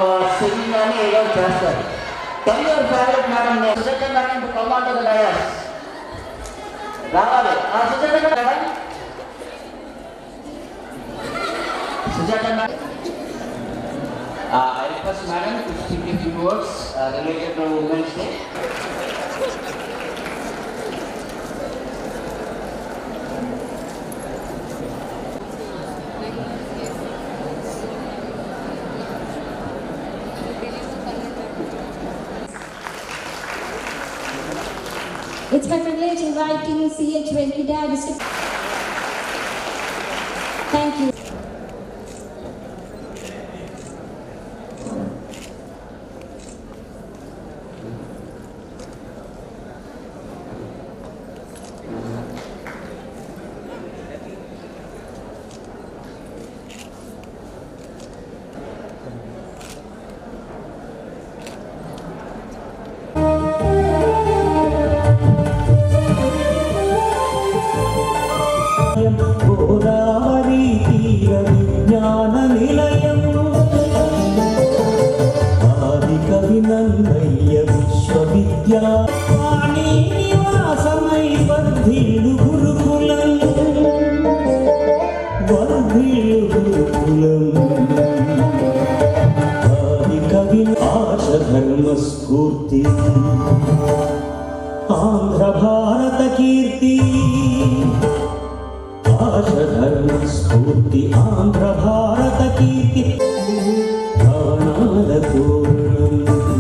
Singing అని ఏదో చేస్తారు ten your favourite madam Sujatha madam to come on to the dais రావాలి ఆ Sujatha madam Sujatha madam I request madam to speak in few words related to women's day It's my privilege inviting CH Venkata District. Thank you. Godavari తీర విజ్ఞాన నిలయం ఆది కవి నన్నయ్య విశ్వవిద్యాణి నివాసమై వర్ధిల్లు గురుకులం వర్ధిల్లు గురుకులం ఆది కవి ఆశ ధర్మ స్ఫూర్తి ఆంధ్ర భారత కీర్తి ఆశధర్మ స్ఫూర్తి ఆంధ్ర భారత కీర్తి ప్రాణాల పూర్ణం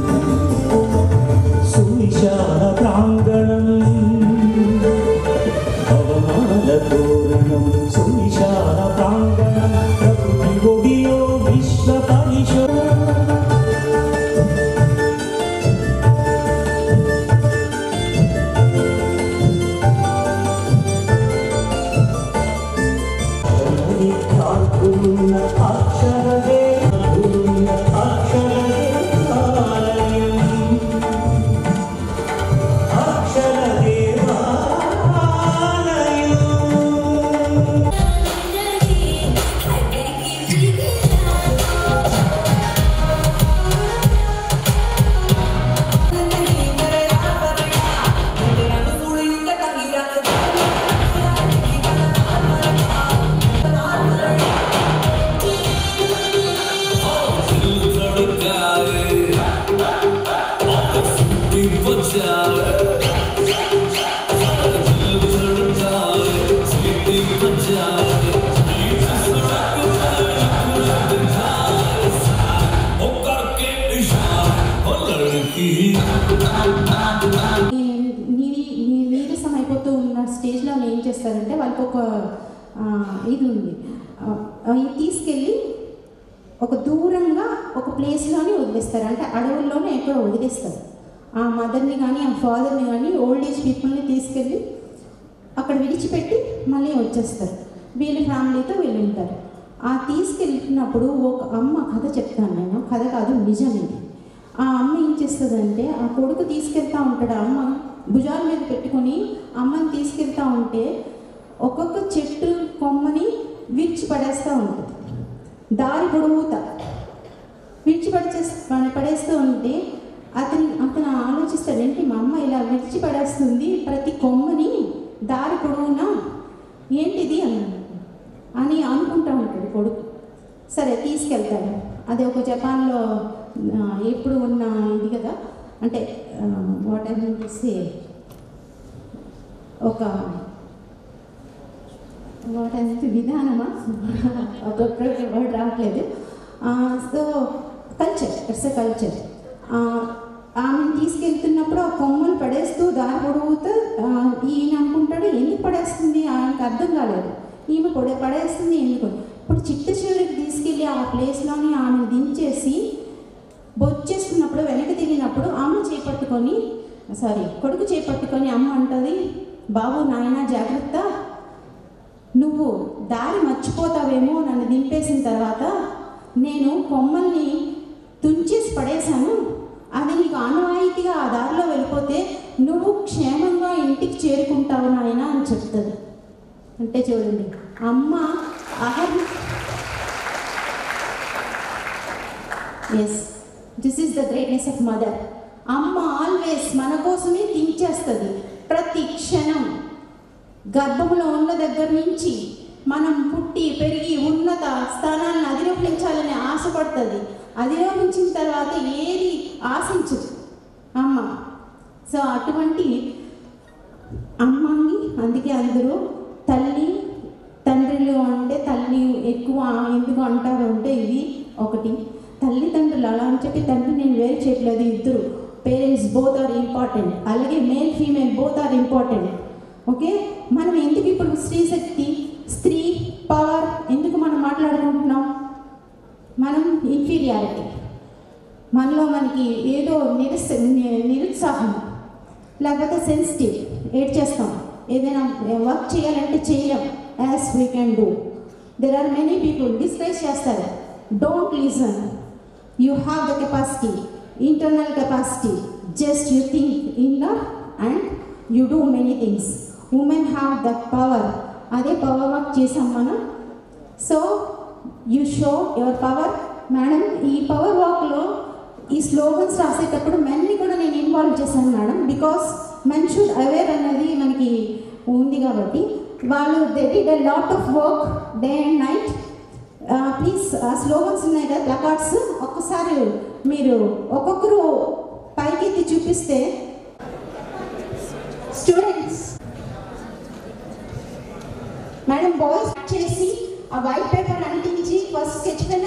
సువిశాల ప్రాంగణం భవనాల తోరణం సువిశాల ప్రాంగణం ప్రకృతి ఒడిలో విశ్వ పరిషత్ అక్షరదే అక్షరదే ఆలయం అక్షరదే ఆలయం నీరి నీ- నీరసం అయిపోతూ ఉన్న స్టేజ్లో వాళ్ళు ఏం చేస్తారంటే వాళ్ళకి ఒక ఆ, ఇది ఉంది ఆ, ఇది తీసుకెళ్ళి ఒక దూరంగా ఒక ప్లేస్లోనే వదిలేస్తారు అంటే అడవుల్లోనే ఎక్కడో వదిలేస్తారు ఆ మదర్ని కానీ ఆ ఫాదర్ని కానీ ఓల్డ్ ఏజ్ పీపుల్ని తీసుకెళ్ళి అక్కడ విడిచిపెట్టి మళ్ళీ వచ్చేస్తారు వీళ్ళ ఫ్యామిలీతో వీళ్ళు ఉంటారు ఆ తీసుకెళ్ళినప్పుడు ఒక అమ్మ కథ చెప్తాను నేను కథ కాదు నిజం ఇది ఆ అమ్మ ఏం చేస్తుందంటే ఆ కొడుకు తీసుకెళ్తా ఉంటాడు ఆ అమ్మ భుజాల మీద పెట్టుకొని అమ్మని తీసుకెళ్తా ఉంటే ఒక్కొక్క చెట్టు కొమ్మని విడిచి పడేస్తూ ఉంటుంది దారి పొడవుతా విడిచిపడిచే పడేస్తూ ఉంటే అతను అతను ఆలోచిస్తాడు ఏంటి మా అమ్మ ఇలా విడిచి పడేస్తుంది ప్రతి కొమ్మని దారి పొడవునా ఏంటిది అన్నాడు అని అనుకుంటా ఉంటాడు కొడుకు సరే తీసుకెళ్తాడు అది ఒక జపాన్లో ఆ, ఎప్పుడు ఉన్న ఇది కదా అంటే వాట్ ఐ సే ఒక వాట్ అనేది విధానమా ఒక్కొక్క వర్డ్ రావట్లేదు so culture it's a culture ఆమెను తీసుకెళ్తున్నప్పుడు ఆ కొమ్మలు పడేస్తూ దారి పొడవుతూ ఆ, ఈయన అనుకుంటాడు ఎందుకు పడేస్తుంది ఆయనకు అర్థం కాలేదు ఈమె పొడే పడేస్తుంది ఎందుకు ఇప్పుడు చిట్ట చివరికి తీసుకెళ్ళి ఆ ప్లేస్లోని ఆమెను దించేసి బొచ్చేస్తున్నప్పుడు వెనక్కి తిరిగినప్పుడు అమ్మ చేపట్టుకొని సారీ కొడుకు చేపట్టుకొని అమ్మ అంటది బాబు నాయన జాగ్రత్త నువ్వు దారి మర్చిపోతావేమో నన్ను దింపేసిన తర్వాత నేను కొమ్మల్ని తుంచేసి పడేశాను అది నీకు ఆనవాయితీగా ఆ దారిలో వెళ్ళిపోతే నువ్వు క్షేమంగా ఇంటికి చేరుకుంటావు నాయన అని చెప్తుంది అంటే చూడండి అమ్మ అహర్ ఎస్ గ్రేట్నెస్ ఆఫ్ మదర్ అమ్మ ఆల్వేస్ మన కోసమే థింక్ చేస్తుంది ప్రతి క్షణం గర్భంలో ఉన్న దగ్గర నుంచి మనం పుట్టి పెరిగి ఉన్నత స్థానాలను అధిరోహించాలని ఆశపడుతుంది అధిరోహించిన తర్వాత ఏది ఆశించదు అమ్మ సో అటువంటి అమ్మని అందుకే అందరూ తల్లి తండ్రులు అంటే తల్లి ఎక్కువ ఎందుకు అంటారు అంటే ఇది ఒకటి తల్లిదండ్రులు అలా అని చెప్పి తండ్రి నేను వేరు చేయట్లేదు ఇద్దరు పేరెంట్స్ బోత్ ఆర్ ఇంపార్టెంట్ అలాగే male female both are important okay మనం ఎందుకు ఇప్పుడు స్త్రీ శక్తి స్త్రీ పవర్ ఎందుకు మనం మాట్లాడుకుంటున్నాం మనం ఇన్ఫీరియారిటీ మనలో మనకి ఏదో నిరుస్ ని- నిరుత్సాహం లేకపోతే సెన్సిటివ్ ఏడ్ చేస్తాం ఏదైనా వర్క్ చేయాలంటే చేయలేం as we can do there are many people discuss చేస్తారు don't listen you have the capacity internal capacity just you think inner and you do many things women have that power అదే power work చేసాం మనం so you show your power madam ఈ power వాక్లో ఈ slogans రాసేటప్పుడు మెన్ని కూడా నేను ఇన్వాల్వ్ చేశాను madam because men should aware అనేది మనకి ఉంది కాబట్టి వాళ్ళు they did a lot of work day and night please ఆ స్లోగన్స్ ఉన్నాయి కదా ప్లకార్డ్స్ ఒక్కసారి మీరు ఒక్కొక్కరు పైకెత్తి చూపిస్తే స్టూడెంట్స్ మేడం బాయ్స్ చేసి ఆ వైట్ పేపర్ అంటించి first sketch pen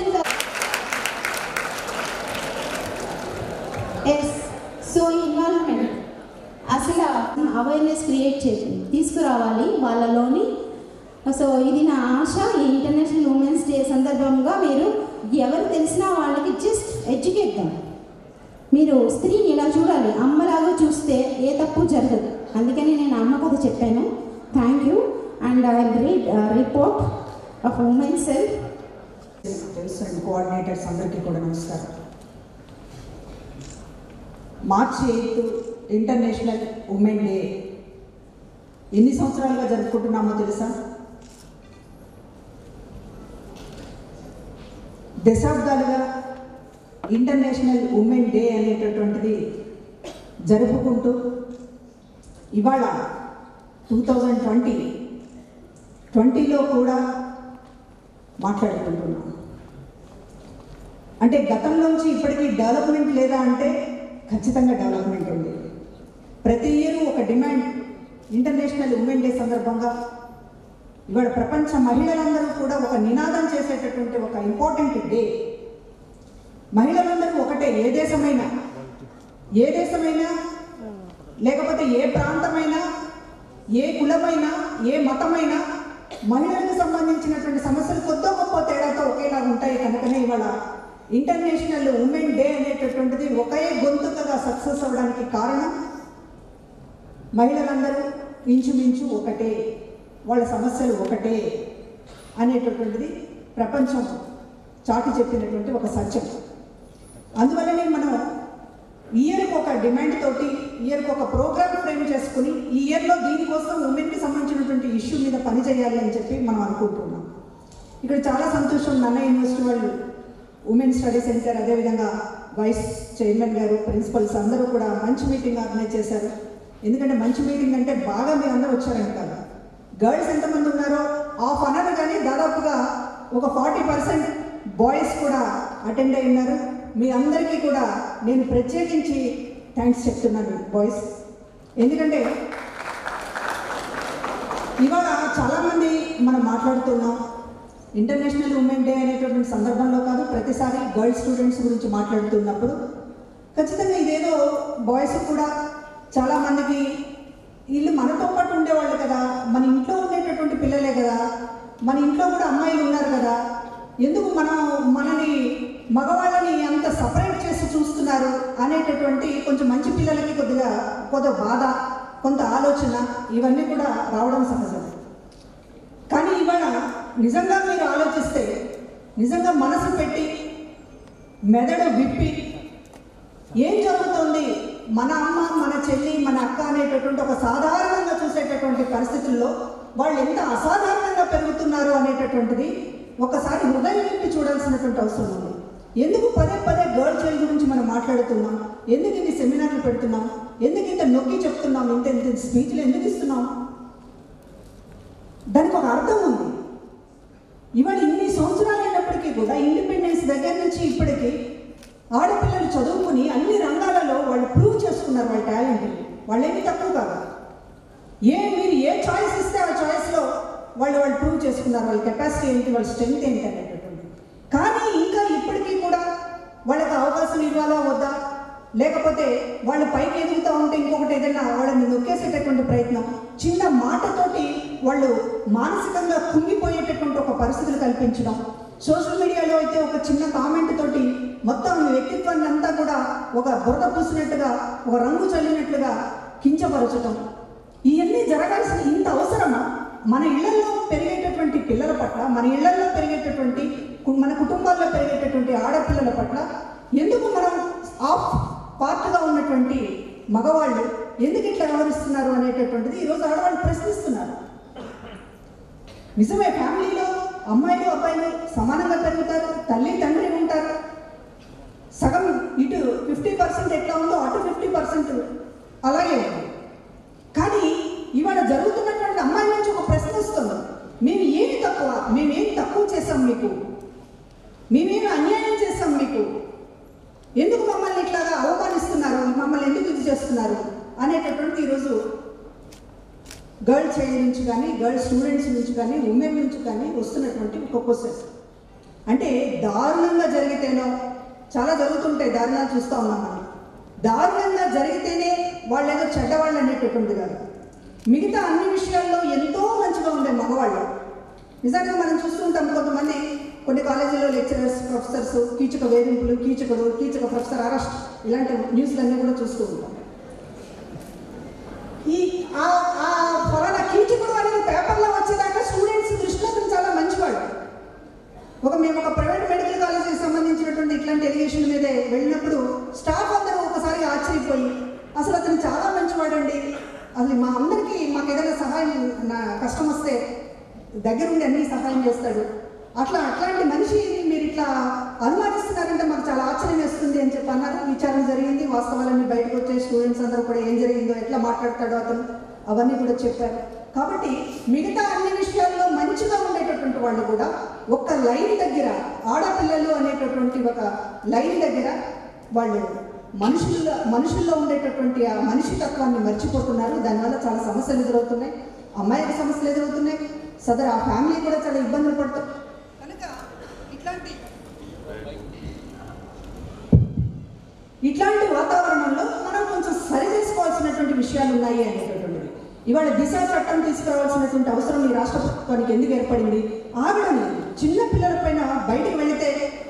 yes so involvement అసలు అవేర్నెస్ క్రియేట్ చేసి తీసుకురావాలి వాళ్ళలోని సో ఇది నా ఆశ ఈ ఇంటర్నేషనల్ ఉమెన్స్ డే సందర్భంగా మీరు ఎవరు తెలిసినా వాళ్ళకి జస్ట్ ఎడ్యుకేట్ దమ్ మీరు స్త్రీని ఇలా చూడాలి అమ్మలాగా చూస్తే ఏ తప్పు జరగదు అందుకని నేను అమ్మ కథ చెప్పాను thank you and I read report of women cell తెలుసు అండ్ కోఆర్డినేటర్స్ అందరికీ కూడా నమస్కారం March eighth international women day ఎన్ని సంవత్సరాలుగా జరుపుకుంటున్నామో తెలుసా దశాబ్దాలుగా ఇంటర్నేషనల్ ఉమెన్ డే అనేటటువంటిది జరుపుకుంటూ ఇవాళ టూ థౌజండ్ ట్వంటీ ట్వంటీలో కూడా మాట్లాడుకుంటున్నాం అంటే గతంలోంచి ఇప్పటికీ డెవలప్మెంట్ లేదా అంటే ఖచ్చితంగా డెవలప్మెంట్ ఉంది ప్రతి ఇయర్ ఒక డిమాండ్ ఇంటర్నేషనల్ ఉమెన్ డే సందర్భంగా ఇవాళ ప్రపంచ మహిళలందరూ కూడా ఒక నినాదం చేసేటటువంటి ఒక ఇంపార్టెంట్ డే మహిళలందరూ ఒకటే ఏ దేశమైనా ఏ దేశమైనా లేకపోతే ఏ ప్రాంతమైనా ఏ కులమైనా ఏ మతమైనా మహిళలకు సంబంధించినటువంటి సమస్యలు కొద్దో గొప్ప తేడాతో ఒకేలా ఉంటాయి కనుకనే ఇవాళ ఇంటర్నేషనల్ ఉమెన్ డే అనేటటువంటిది ఒకే గొంతుకగా సక్సెస్ అవ్వడానికి కారణం మహిళలందరూ ఇంచుమించు ఒకటే వాళ్ళ సమస్యలు ఒకటే అనేటటువంటిది ప్రపంచం చాటి చెప్పినటువంటి ఒక సత్యం అందువల్లనే మనం ఇయర్కి ఒక డిమాండ్ తోటి ఇయర్కి ఒక ప్రోగ్రామ్ ఫ్రేమ్ చేసుకుని ఈ ఇయర్లో దీనికోసం ఉమెన్కి సంబంధించినటువంటి ఇష్యూ మీద పని చేయాలి అని చెప్పి మనం అనుకుంటున్నాం ఇక్కడ చాలా సంతోషం నన్న యూనివర్సిటీ వాళ్ళు ఉమెన్ స్టడీ సెంటర్ అదేవిధంగా వైస్ చైర్మన్ గారు ప్రిన్సిపల్స్ అందరూ కూడా మంచి మీటింగ్ ఆర్గనైజ్ చేశారు ఎందుకంటే మంచి మీటింగ్ అంటే బాగా మీరు అందరూ వచ్చారంట కదా గర్ల్స్ ఎంతమంది ఉన్నారో హాఫ్ అనర్ కానీ దాదాపుగా ఒక ఫార్టీ పర్సెంట్ బాయ్స్ కూడా అటెండ్ అయి ఉన్నారు మీ అందరికీ కూడా నేను ప్రత్యేకించి థ్యాంక్స్ చెప్తున్నాను బాయ్స్ ఎందుకంటే ఇవాళ చాలామంది మనం మాట్లాడుతున్నాం ఇంటర్నేషనల్ ఉమెన్ డే అనేటటువంటి సందర్భంలో కాదు ప్రతిసారి గర్ల్స్ స్టూడెంట్స్ గురించి మాట్లాడుతున్నప్పుడు ఖచ్చితంగా ఇదేదో బాయ్స్ కూడా చాలామందికి వీళ్ళు మనతో పాటు ఉండేవాళ్ళు కదా మన ఇంట్లో ఉండేటటువంటి పిల్లలే కదా మన ఇంట్లో కూడా అమ్మాయిలు ఉన్నారు కదా ఎందుకు మనం మనని మగవాళ్ళని అంత సపరేట్ చేసి చూస్తున్నారు అనేటటువంటి కొంచెం మంచి పిల్లలకి కొద్దిగా కొంత బాధ కొంత ఆలోచన ఇవన్నీ కూడా రావడం సహజం కానీ ఇవాళ నిజంగా మీరు ఆలోచిస్తే నిజంగా మనసు పెట్టి మెదడు విప్పి ఏం జరుగుతుంది మన అమ్మ మన చెల్లి మన అక్క అనేటటువంటి ఒక సాధారణంగా చూసేటటువంటి పరిస్థితుల్లో వాళ్ళు ఎంత అసాధారణంగా పెరుగుతున్నారు అనేటటువంటిది ఒకసారి హృదయం విప్పి చూడాల్సినటువంటి అవసరం ఉంది ఎందుకు పదే పదే గర్ల్ చైల్డ్ గురించి మనం మాట్లాడుతున్నాం ఎందుకు ఇన్ని సెమినార్లు పెడుతున్నాం ఎందుకు ఇంత నొక్కి చెప్తున్నాం ఇంత ఇంత స్పీచ్లు ఎందుకు ఇస్తున్నాం దానికి ఒక అర్థం ఉంది ఇవాళ ఇన్ని సంవత్సరాలు అయినప్పటికీ కూడా ఇండిపెండెన్స్ దగ్గర నుంచి ఇప్పటికి ఆడపిల్లలు చదువుకుని అన్ని రంగాలలో వాళ్ళు ప్రూవ్ చేసుకున్నారు వాళ్ళ టాలెంట్ వాళ్ళేమీ తక్కువ కాదు ఏ మీరు ఏ చాయిస్ ఇస్తే ఆ చాయిస్లో వాళ్ళు వాళ్ళు ప్రూవ్ చేసుకున్నారు వాళ్ళ కెపాసిటీ ఏంటి వాళ్ళ స్ట్రెంగ్త్ ఏంటి అనేటటువంటి కానీ ఇంకా ఇప్పటికీ కూడా వాళ్ళకి అవకాశం ఇవ్వాలా వద్దా లేకపోతే వాళ్ళు పైకి ఎదుగుతూ ఉంటే ఇంకొకటి ఏదైనా వాళ్ళని నొక్కేసేటటువంటి ప్రయత్నం చిన్న మాటతోటి వాళ్ళు మానసికంగా కుంగిపోయేటటువంటి ఒక పరిస్థితులు కల్పించడం సోషల్ మీడియాలో అయితే ఒక చిన్న కామెంట్ తోటి మొత్తం వ్యక్తిత్వాన్ని అంతా కూడా ఒక బురద పూసినట్టుగా ఒక రంగు చల్లినట్లుగా కించపరచడం ఇవన్నీ జరగాల్సిన ఇంత అవసరమా మన ఇళ్లలో పెరిగేటటువంటి పిల్లల పట్ల మన ఇళ్లలో పెరిగేటటువంటి కు- మన కుటుంబాల్లో పెరిగేటటువంటి ఆడపిల్లల పట్ల ఎందుకు మనం ఆఫ్ పార్ట్గా ఉన్నటువంటి మగవాళ్ళు ఎందుకు ఇట్లా వ్యవహరిస్తున్నారు అనేటటువంటిది ఈరోజు ఆడవాళ్ళు ప్రశ్నిస్తున్నారు నిజమే ఫ్యామిలీలో అమ్మాయిలు అబ్బాయిలు సమానంగా పెరుగుతారు తల్లి తండ్రి ఉంటారు సగం ఇటు ఫిఫ్టీ పర్సెంట్ ఎట్లా ఉందో అటు ఫిఫ్టీ పర్సెంట్ అలాగే ఉంది కానీ ఇవాళ జరుగుతున్నటువంటి అమ్మాయి నుంచి ఒక ప్రశ్న వస్తుంది మేము ఏమి తక్కువ మేమేం తక్కువ చేసాం మీకు మేమేమి అన్యాయం చేసాం మీకు ఎందుకు మమ్మల్ని ఇట్లాగా అవమానిస్తున్నారు మమ్మల్ని ఎందుకు ఇది చేస్తున్నారు అనేటటువంటి ఈరోజు గర్ల్ చైల్డ్ నుంచి కానీ గర్ల్ స్టూడెంట్స్ నుంచి కానీ ఉమెన్ నుంచి కానీ వస్తున్నటువంటి ఒక క్వశ్చన్ అంటే దారుణంగా జరిగితేనో చాలా జరుగుతుంటాయి దారుణాలు చూస్తూ ఉన్నాం మనం దారుణంగా జరిగితేనే వాళ్ళు ఏదో చెడ్డవాళ్ళు అనేటటువంటి కాదు మిగతా అన్ని విషయాల్లో ఎంతో మంచిగా ఉండే మగవాళ్ళు నిజంగా మనం చూస్తుంటాం కొంతమంది కొన్ని కాలేజీల్లో లెక్చరర్స్ ప్రొఫెసర్స్ కీచక వేధింపులు కీచకుడు కీచక ప్రొఫెసర్ అరెస్ట్ ఇలాంటి న్యూస్లన్నీ కూడా చూస్తూ ఉంటాం ఈ ఆ ఆ ఫలానా కీచకుడు అనేది పేపర్లో వచ్చేదాకా స్టూడెంట్స్ దృష్టిలో అతను చాలా మంచివాడు ఒక మేము ఒక ప్రైవేట్ మెడికల్ కాలేజీకి సంబంధించినటువంటి ఇట్లాంటి ఎలిగేషన్ మీదే వెళ్ళినప్పుడు స్టాఫ్ అందరూ ఒకసారి ఆశ్చర్యపోయి అసలు అతను చాలా మంచివాడండి అసలు మా అందరికీ మాకు ఏదైనా సహాయం నా కష్టం వస్తే దగ్గరుండి అన్ని సహాయం చేస్తాడు అట్లా అట్లాంటి మనిషిని మీరు ఇట్లా అనుమానిస్తున్నారంటే మాకు చాలా ఆశ్చర్యం వేస్తుంది అని చెప్పి అన్నారు విచారణ జరిగింది వాస్తవాలన్నీ బయటకు వచ్చే స్టూడెంట్స్ అందరూ కూడా ఏం జరిగిందో ఎట్లా మాట్లాడతాడో అతను అవన్నీ కూడా చెప్పారు కాబట్టి మిగతా అన్ని విషయాల్లో మంచిగా ఉండేటటువంటి వాళ్ళు కూడా ఒక్క లైన్ దగ్గర ఆడపిల్లలు అనేటటువంటి ఒక లైన్ దగ్గర వాళ్ళు మనుషుల్లో మనుషుల్లో ఉండేటటువంటి ఆ మనిషి తత్వాన్ని మర్చిపోతున్నారు దానివల్ల చాలా సమస్యలు ఎదురవుతున్నాయి అమ్మాయికి సమస్యలు ఎదురవుతున్నాయి సదరు ఆ ఫ్యామిలీ కూడా చాలా ఇబ్బందులు పడుతుంది కనుక ఇట్లాంటి ఇట్లాంటి వాతావరణంలో మనం కొంచెం సరి చేసుకోవాల్సినటువంటి విషయాలు ఉన్నాయి అనేటటువంటిది ఇవాళ దిశ చట్టం తీసుకురావాల్సినటువంటి అవసరం ఈ రాష్ట్ర ప్రభుత్వానికి ఎందుకు ఏర్పడింది ఆగడం లేదు చిన్న పిల్లల పైన బయటికి వెళితే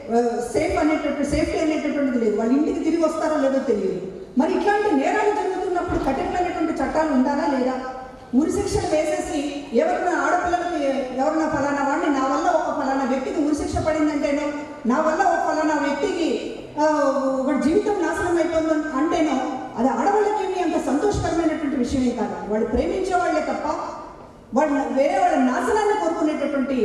సేఫ్ అనేటటువంటి సేఫ్టీ అనేటటువంటిది లేదు వాళ్ళ ఇంటికి తిరిగి వస్తారో లేదో తెలియదు మరి ఇట్లాంటి నేరాలు జరుగుతున్నప్పుడు కఠినమైనటువంటి చట్టాలు ఉండాలా లేదా ఉరి శిక్షలు వేసేసి ఎవరైనా ఆడపిల్లలకి ఎవరైనా ఫలానా వాడిని నా వల్ల ఒక ఫలానా వ్యక్తికి ఉరి శిక్ష పడిందంటేనో నా వల్ల ఒక ఫలానా వ్యక్తికి ఆ, ఒక జీవితం నాశనం అయిపోయింది అంటేనో అది ఆడవాళ్ళకి అంత సంతోషకరమైనటువంటి విషయమే కాదు వాళ్ళు ప్రేమించే వాళ్ళే తప్ప వాళ్ళు వేరే వాళ్ళ నాశనాన్ని కోరుకునేటటువంటి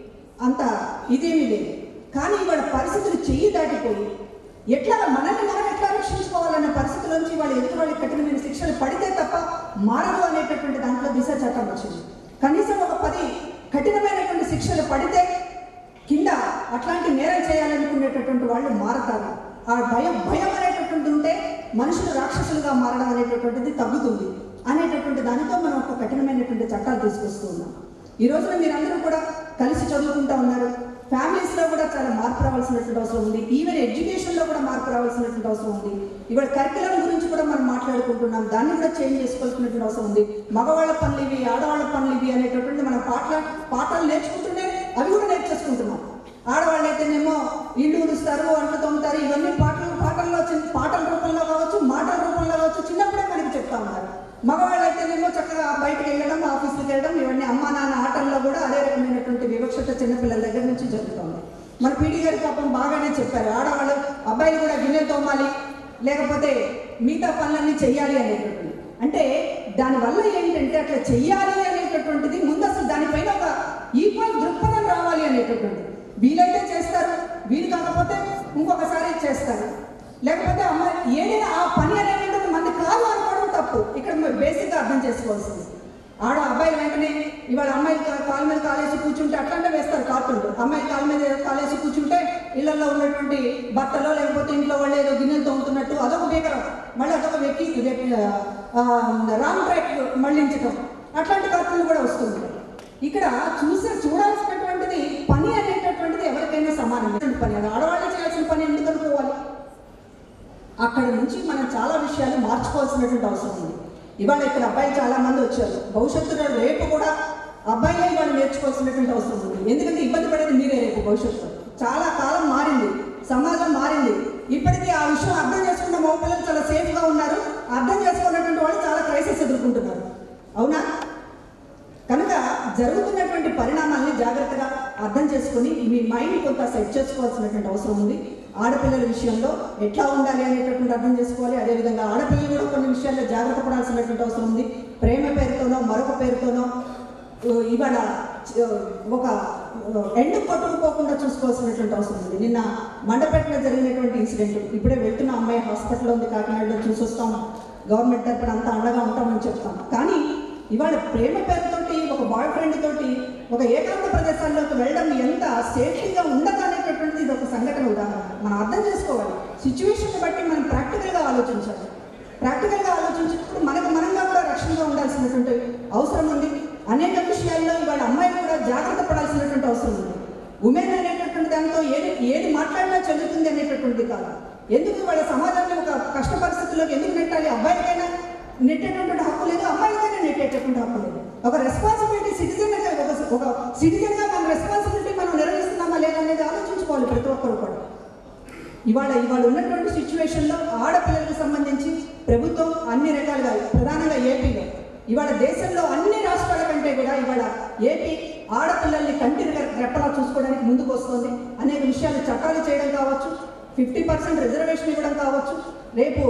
అంత ఇదేమీ లేదు కానీ వాళ్ళ పరిస్థితులు చెయ్యి దాటిపోయి ఎట్లా మనల్ని మనం ఎట్లా రక్షించుకోవాలన్న పరిస్థితిలోంచి వాళ్ళు ఎదుటి వాళ్ళకి కఠినమైన శిక్షలు పడితే తప్ప మారదు అనేటటువంటి దాంట్లో దిశ చట్టం వచ్చింది కనీసం ఒక పది కఠినమైనటువంటి శిక్షలు పడితే కింద అట్లాంటి నేరం చేయాలనుకునేటటువంటి వాళ్ళు మారతారు ఆ భయం భయం అనేటటువంటి ఉంటే మనుషులు రాక్షసులుగా మారడం అనేటటువంటిది తగ్గుతుంది అనేటటువంటి దానితో మనం ఒక కఠినమైనటువంటి చట్టాలు తీసుకొస్తూ ఉన్నాం ఈ రోజున మీరందరూ కూడా కలిసి చదువుకుంటా ఉన్నారు ఫ్యామిలీస్లో కూడా చాలా మార్పు రావాల్సినటువంటి అవసరం ఉంది ఈవెన్ ఎడ్యుకేషన్లో కూడా మార్పు రావాల్సినటువంటి అవసరం ఉంది ఇవాళ కరికులం గురించి కూడా మనం మాట్లాడుకుంటున్నాం దాన్ని కూడా చేంజ్ చేసుకోవాల్సినటువంటి అవసరం ఉంది మగవాళ్ళ పనులు ఇవి ఆడవాళ్ళ పనులు ఇవి అనేటటువంటి మనం పాటల పాఠాలు నేర్చుకుంటుంటే అవి కూడా నేర్చేసుకుంటున్నాం ఆడవాళ్ళు అయితేనేమో ఇల్లు ఉడుస్తారు అంట్లు తోముతారు ఇవన్నీ పాటలు పాటల్లో చిన్న పాటల రూపంలో కావచ్చు మాటల రూపంలో కావచ్చు చిన్నప్పుడే మనకి చెప్తా ఉన్నారు మగవాళ్ళు అయితేనేమో చక్కగా బయటకు వెళ్ళడం ఆఫీస్కి వెళ్ళడం ఇవన్నీ అమ్మా నాన్న ఆటల్లో కూడా అదే రకమైనటువంటి వివక్షత చిన్నపిల్లల దగ్గర నుంచి జరుగుతుంది మన పీడి గారి పాపం బాగానే చెప్పారు ఆడవాళ్ళు అబ్బాయిలు కూడా గిన్నె తోమాలి లేకపోతే మిగతా పనులన్నీ చెయ్యాలి అనేటటువంటి అంటే దానివల్ల ఏంటంటే అట్లా చెయ్యాలి అనేటటువంటిది ముందు అసలు దానిపైన ఒక ఈక్వల్ దృక్పథం రావాలి అనేటటువంటిది వీలైతే చేస్తారు వీలు కాకపోతే ఇంకొక లేకపోతే అమ్మాయి ఏదైనా ఆ పని అనేటువంటి మంది కాదు అనుకోవడం తప్పు ఇక్కడ మీరు బేసిక్గా అర్థం చేసుకోవాల్సింది ఆడ అబ్బాయి వెంటనే ఇవాళ అమ్మాయి కా- కాలు మీద కాలేసి కూర్చుంటే అట్లాంటి వేస్తారు కార్టూన్లు అమ్మాయి కాలు మీద కాలేసి కూర్చుంటే ఇళ్లలో ఉన్నటువంటి బట్టలో లేకపోతే ఇంట్లో వాళ్ళు ఏదో గిన్నెలు తోముతున్నట్టు అదొక భీకరం మళ్ళీ అదొక వ్యక్తి రాంగ్ ట్రాక్ మళ్ళించటం అట్లాంటి కార్టూన్లు కూడా వస్తుంది ఇక్కడ చూసే చూడాల్సినటువంటిది పని అనేటటువంటిది ఎవరికైనా సమానమైనటువంటి పని అది ఆడవాళ్ళు చేయాల్సిన పని ఎందుకు అనుకోవాలి అక్కడ నుంచి మనం చాలా విషయాలు మార్చుకోవాల్సినటువంటి అవసరం ఉంది ఇవాళ ఇక్కడ అబ్బాయిలు చాలా మంది వచ్చారు భవిష్యత్తులో రేపు కూడా అబ్బాయిలే ఇవాళ నేర్చుకోవాల్సినటువంటి అవసరం ఉంది ఎందుకంటే ఇబ్బంది పడేది మీరే రేపు భవిష్యత్తులో చాలా కాలం మారింది సమాజం మారింది ఇప్పటికీ ఆ విషయం అర్థం చేసుకున్న మా పిల్లలు చాలా సేఫ్గా ఉన్నారు అర్థం చేసుకున్నటువంటి వాళ్ళు చాలా క్రైసిస్ ఎదుర్కొంటున్నారు అవునా కనుక జరుగుతున్నటువంటి పరిణామాల్ని జాగ్రత్తగా అర్థం చేసుకొని మీ మైండ్ కొంత సెట్ చేసుకోవాల్సినటువంటి అవసరం ఉంది ఆడపిల్లల విషయంలో ఎట్లా ఉండాలి అనేటటువంటి అర్థం చేసుకోవాలి అదేవిధంగా ఆడపిల్లలు కూడా కొన్ని విషయాల్లో జాగ్రత్త పడాల్సినటువంటి అవసరం ఉంది ప్రేమ పేరుతోనో మరొక పేరుతోనో ఉ, ఇవాళ చ- ఒక ఎండు కొట్టుకుపోకుండా చూసుకోవాల్సినటువంటి అవసరం ఉంది నిన్న మండపేటలో జరిగినటువంటి ఇన్సిడెంట్ ఇప్పుడే వెళ్తున్న అమ్మాయి హాస్పిటల్లో ఉంది కాకినాడలో చూసొస్తాం గవర్నమెంట్ తరపున అంతా అండగా ఉంటామని చెప్తాం కానీ ఇవాళ ప్రేమ పేరుతోటి ఒక బాయ్ ఫ్రెండ్ తోటి ఒక ఏకాంత ప్రదేశాల్లోకి వెళ్ళడం ఎంత సేఫ్టీగా ఉండదు అనేటటువంటిది ఇది ఒక సంఘటన ఉదాహరణ మనం అర్థం చేసుకోవాలి సిచ్యువేషన్ బట్టి మనం ప్రాక్టికల్గా ఆలోచించాలి ప్రాక్టికల్గా ఆలోచించినప్పుడు మనకు మనంగా కూడా రక్షణగా ఉండాల్సినటువంటి అవసరం ఉంది అనేక విషయాల్లో ఇవాళ అమ్మాయిలు కూడా జాగ్రత్త పడాల్సినటువంటి అవసరం ఉంది ఉమెన్ అనేటటువంటి దాంతో ఏది ఏది మాట్లాడినా చెల్లుతుంది అనేటటువంటిది కాదు ఎందుకు ఇవాళ సమాజాన్ని ఒక కష్ట పరిస్థితుల్లోకి ఎందుకు నెట్టాలి అబ్బాయిలకైనా నెట్టేటటువంటి హక్కు లేదు అమ్మాయిలకైనా నెట్టేటటువంటి హక్కు లేదు ఒక రెస్పాన్సిబిలిటీ సిటిజన్ ఒక ఒక సిటిజన్గా మన రెస్పాన్సిబిలిటీ మనం నిర్వహిస్తున్నామా లేదా అనేది ఆలోచించుకోవాలి ప్రతి ఒక్కరు కూడా ఇవాళ ఇవాళ ఉన్నటువంటి సిచ్యువేషన్లో ఆడపిల్లలకు సంబంధించి ప్రభుత్వం అన్ని రకాలుగా ప్రధానంగా ఏపీలో ఇవాళ దేశంలో అన్ని రాష్ట్రాల కంటే కూడా ఇవాళ ఏపీ ఆడపిల్లల్ని కంటి రె- రెప్పలా చూసుకోవడానికి ముందుకు వస్తుంది అనేక విషయాలు చట్టాలు చేయడం కావచ్చు ఫిఫ్టీ పర్సెంట్ రిజర్వేషన్ ఇవ్వడం కావచ్చు రేపు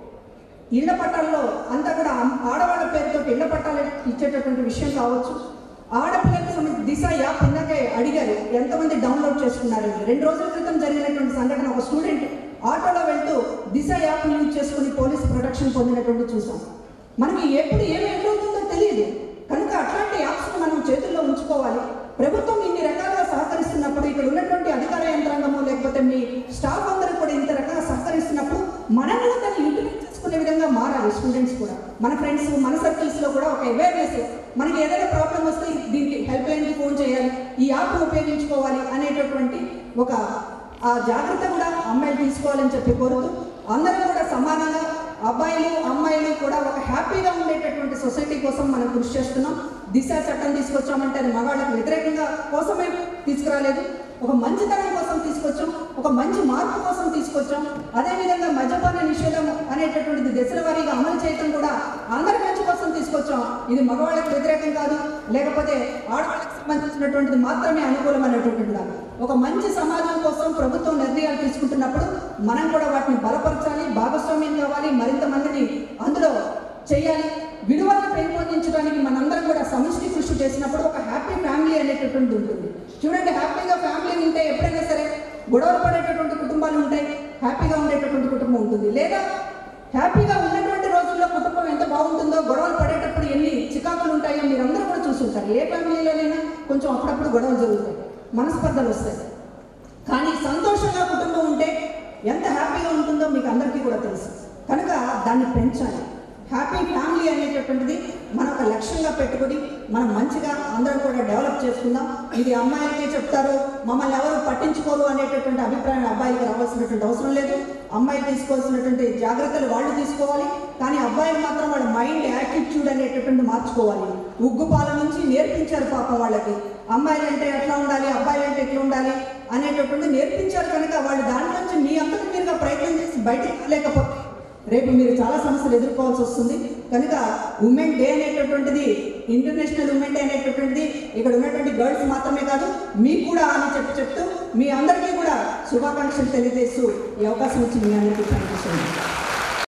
ఇళ్ల పట్టాల్లో అంతా కూడా అమ్- ఆడవాళ్ళ పేరుతో ఇళ్ల పట్టాలు ఇచ్చేటటువంటి విషయం కావచ్చు ఆడపిల్లలకు సంబంధించి దిశ యాప్ ఇందాకే అడిగారు ఎంతమంది డౌన్లోడ్ చేసుకున్నారు అని. రెండు రోజుల క్రితం జరిగినటువంటి సంఘటన ఒక స్టూడెంట్ ఆటోలో వెళ్తూ దిశ యాప్ యూజ్ చేసుకుని పోలీస్ ప్రొటెక్షన్ పొందినటువంటి చూసాం మనకి ఎప్పుడు ఏమి ఎదురవుతుందో తెలియదు కనుక అట్లాంటి యాప్స్ని మనం చేతుల్లో ఉంచుకోవాలి ప్రభుత్వం ఇన్ని రకాలుగా సహకరిస్తున్నప్పుడు ఇక్కడ ఉన్నటువంటి అధికార యంత్రాంగము లేకపోతే మీ స్టాఫ్ అందరూ కూడా ఇంత రకంగా సహకరిస్తున్నప్పుడు మనం కూడా దాన్ని యూటిలైజ్ చేసుకునే విధంగా మారాలి స్టూడెంట్స్ కూడా మన ఫ్రెండ్స్ మన సర్కిల్స్లో కూడా ఒక అవేర్నెస్ మనకి ఏదైనా ప్రాబ్లం వస్తే దీనికి హెల్ప్ లైన్కి ఫోన్ చేయాలి ఈ యాప్ ఉపయోగించుకోవాలి అనేటటువంటి ఒక ఆ జాగ్రత్త కూడా అమ్మాయిలు తీసుకోవాలని చెప్పి కోరుతూ అందరం కూడా సమానంగా అబ్బాయిలు అమ్మాయిలు కూడా ఒక హ్యాపీగా ఉండేటటువంటి సొసైటీ కోసం మనం కృషి చేస్తున్నాం దిశ చట్టం తీసుకొచ్చామంటే అది మగాళ్ళకి వ్యతిరేకంగా కోసమే తీసుకురాలేదు ఒక మంచితనం కోసం తీసుకొచ్చాం ఒక మంచి మార్పు కోసం తీసుకొచ్చాం అదేవిధంగా మద్యపాన నిషేధం అనేటటువంటిది దశల వారీగా అమలు చేయడం కూడా అందరి మంచి కోసం తీసుకొచ్చాం ఇది మగవాళ్ళకి వ్యతిరేకం కాదు లేకపోతే ఆడవాళ్ళకి సంబంధించినటువంటిది మాత్రమే అనుకూలమైనటువంటిది కాదు ఒక మంచి సమాజం కోసం ప్రభుత్వం నిర్ణయాలు తీసుకుంటున్నప్పుడు మనం కూడా వాటిని బలపరచాలి భాగస్వామ్యం కావాలి మరింత మందిని అందులో చేయాలి విలువలను పెంపొందించడానికి మనందరం కూడా సమిష్టి కృషి చేసినప్పుడు ఒక హ్యాపీ ఫ్యామిలీ అనేటటువంటిది ఉంటుంది చూడండి హ్యాపీగా ఫ్యామిలీ ఉంటే ఎప్పుడైనా సరే గొడవలు పడేటటువంటి కుటుంబాలు ఉంటాయి హ్యాపీగా ఉండేటటువంటి కుటుంబం ఉంటుంది లేదా హ్యాపీగా ఉన్నటువంటి రోజుల్లో కుటుంబం ఎంత బాగుంటుందో గొడవలు పడేటప్పుడు ఎన్ని చికాకులు ఉంటాయో మీరందరూ కూడా చూసుంటారు ఏ ఫ్యామిలీలోనైనా కొంచెం అప్పుడప్పుడు గొడవలు జరుగుతాయి మనస్పర్ధలు వస్తాయి కానీ సంతోషంగా కుటుంబం ఉంటే ఎంత హ్యాపీగా ఉంటుందో మీకు అందరికీ కూడా తెలుసు కనుక దాన్ని పెంచాలి హ్యాపీ ఫ్యామిలీ అనేటటువంటిది మన ఒక లక్ష్యంగా పెట్టుకొని మనం మంచిగా అందరం కూడా డెవలప్ చేసుకుందాం ఇది అమ్మాయిలకే చెప్తారు మమ్మల్ని ఎవరు పట్టించుకోరు అనేటటువంటి అభిప్రాయం అబ్బాయిలకి రావాల్సినటువంటి అవసరం లేదు అమ్మాయిలు తీసుకోవాల్సినటువంటి జాగ్రత్తలు వాళ్ళు తీసుకోవాలి కానీ అబ్బాయిలు మాత్రం వాళ్ళ మైండ్ యాటిట్యూడ్ అనేటటువంటి మార్చుకోవాలి ఉగ్గుపాల నుంచి నేర్పించారు పాపం వాళ్ళకి అమ్మాయిలు అంటే ఎట్లా ఉండాలి అబ్బాయిలు అంటే ఎట్లా ఉండాలి అనేటటువంటి నేర్పించారు కనుక వాళ్ళు దాంట్లో నుంచి మీ అంతటి మీరుగా ప్రయత్నం చేసి బయటకు లేకపోతే రేపు మీరు చాలా సమస్యలు ఎదుర్కోవాల్సి వస్తుంది కనుక ఉమెన్ డే అనేటటువంటిది ఇంటర్నేషనల్ ఉమెన్ డే అనేటటువంటిది ఇక్కడ ఉన్నటువంటి గర్ల్స్ మాత్రమే కాదు మీకు కూడా అని చెప్పి చెప్తూ మీ అందరికీ కూడా శుభాకాంక్షలు తెలియజేస్తూ ఈ అవకాశం ఇచ్చి మీ అందరికీ థ్యాంక్ యూ సో మచ్